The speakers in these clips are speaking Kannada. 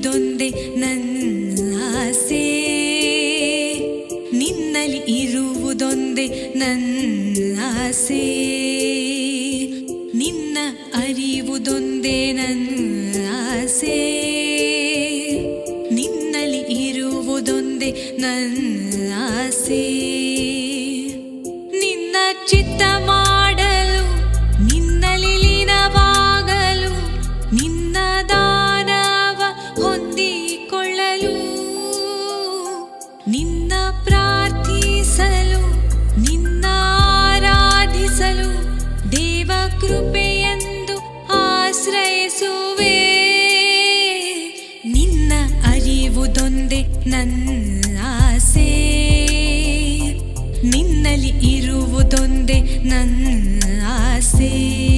ಇರುವುದೊಂದೇ ನನ್ನ ಆಸೆ ನಿನ್ನಲ್ಲಿ ಇರುವುದೊಂದೇ ನನ್ನ ಆಸೆ ನಿನ್ನ ಅರಿವುದೊಂದೇ ನನ್ನ ಆಸೆ ನಿನ್ನಲ್ಲಿ ಇರುವುದೊಂದೇ ನನ್ನ ಆಸೆ ನಿನ್ನ ಚಿತ್ತ ಮಾಡಲು ನಿನ್ನಲ್ಲಿ ಲೀನವಾಗಲು ನಿನ್ನ ದಾನವ ಹೊಂದಿಕೊಳ್ಳಲು ನಿನ್ನ ಪ್ರಾರ್ಥಿಸಲು ನಿನ್ನ ಆರಾಧಿಸಲು ದೇವ ಕೃಪೆಯೆಂದು ಆಶ್ರಯಿಸುವೆ ನಿನ್ನ ಅರಿವುದೊಂದೇ ನನ್ನ ಆಸೆ ನಿನ್ನಲ್ಲಿ ಇರುವುದೊಂದೇ ನನ್ನ ಆಸೆ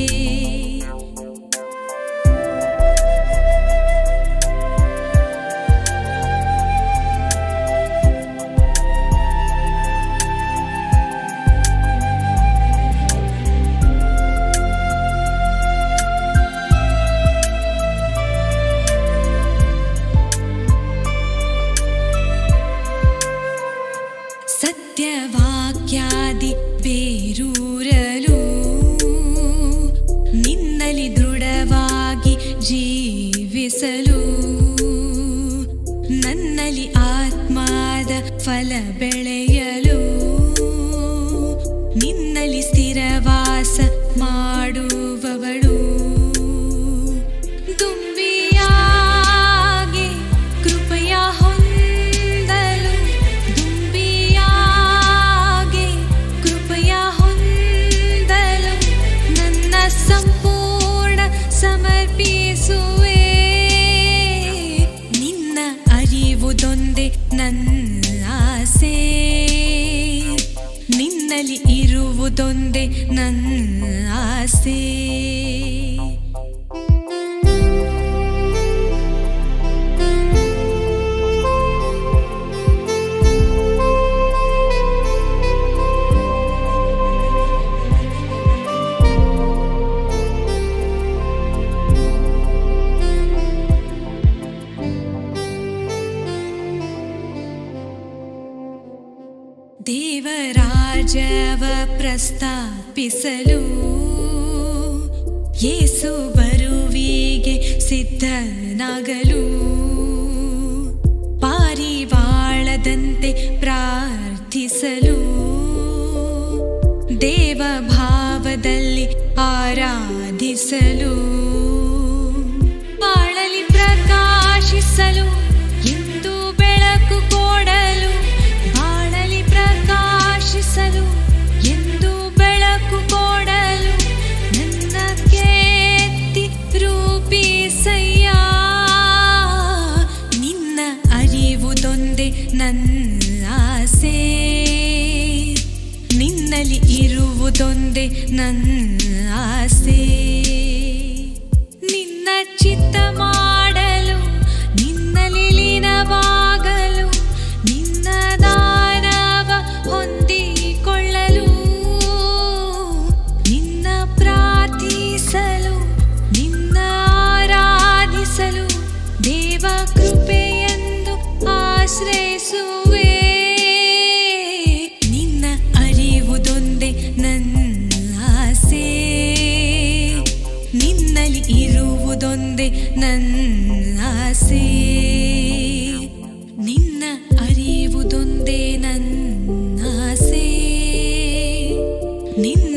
ಸತ್ಯವಾಕ್ಯಾದಿ ಬೇರೂರಲು ನಿನ್ನಲ್ಲಿ ದೃಢವಾಗಿ ಜೀವಿಸಲು ನನ್ನಲ್ಲಿ ಆತ್ಮದ ಫಲ ಬೆಳೆಯಲು ನಿನ್ನಲ್ಲಿ ಸ್ಥಿರವಾಸ ಮಾಡುವವಳು ದುಂಬಿಯಾಗೆ ಕೃಪೆಯ ಹೊಂದಲು ದುಂಬಿಯಾಗೆ ಕೃಪೆಯ ಹೊಂದಲು ನನ್ನ ಸಂಪೂರ್ಣ ಸಮರ್ಪಿಸುವೆ ನಿನ್ನ ಅರಿವುದೊಂದೇ ನನ್ನ ಆಸೆ ನಿನ್ನಲ್ಲಿ ಇರುವುದೊಂದೇ ನನ್ನ ಆಸೆ ದೇವರಾಜವ ಪ್ರಸ್ತಾಪಿಸಲು ಯೇಸು ಬರುವಿಗೆ ಸಿದ್ಧನಾಗಲು ಪಾರಿವಾಳದಂತೆ ಪ್ರಾರ್ಥಿಸಲು ದೇವ ಭಾವದಲ್ಲಿ ಆರಾಧಿಸಲು ಬಾಳಲಿ ಪ್ರಕಾಶಿಸಲು ಎಂದು ಬೆಳಕು ಕೊಡಲು ಬಾಳಲಿ ಪ್ರಕಾಶಿಸಲು ಎಂದು ಬೆಳಕು ಕೊಡಲು ನನ್ನ ಕೆತ್ತಿ ರೂಪಿಸಯ್ಯ ನಿನ್ನ ಅರಿವುದೊಂದೇ ನನ್ನ ಆಸೆ ನಿನ್ನಲ್ಲಿ ಇರುವುದೊಂದೇ ನನ್ನ ಆಸೆ ನಿನ್ನ ಚಿತ್ತ ಮಾಡಲು ನಿನ್ನಲ್ಲಿ ಲೀನವಾಗಲು ನಿನ್ನ ದಾನವ ಹೊಂದಿಕೊಳ್ಳಲು ನಿನ್ನ ಪ್ರಾರ್ಥಿಸಲು ನಿನ್ನ ಆರಾಧಿಸಲು ದೇವ ಕೃಪೆಯೆಂದು ಆಶ್ರಯಿಸುವೆ ನಿನ್ನ ಅರಿವುದೊಂದೇ ನನ್ನ ಆಸೆ ನಿನ್ನಲ್ಲಿ ಇರುವುದೊಂದೇ ನನ್ನ ಆಸೆ ನಿನ್ನ ಅರಿವುದೊಂದೇ ನನ್ನ ಆಸೆ ನಿನ್ನ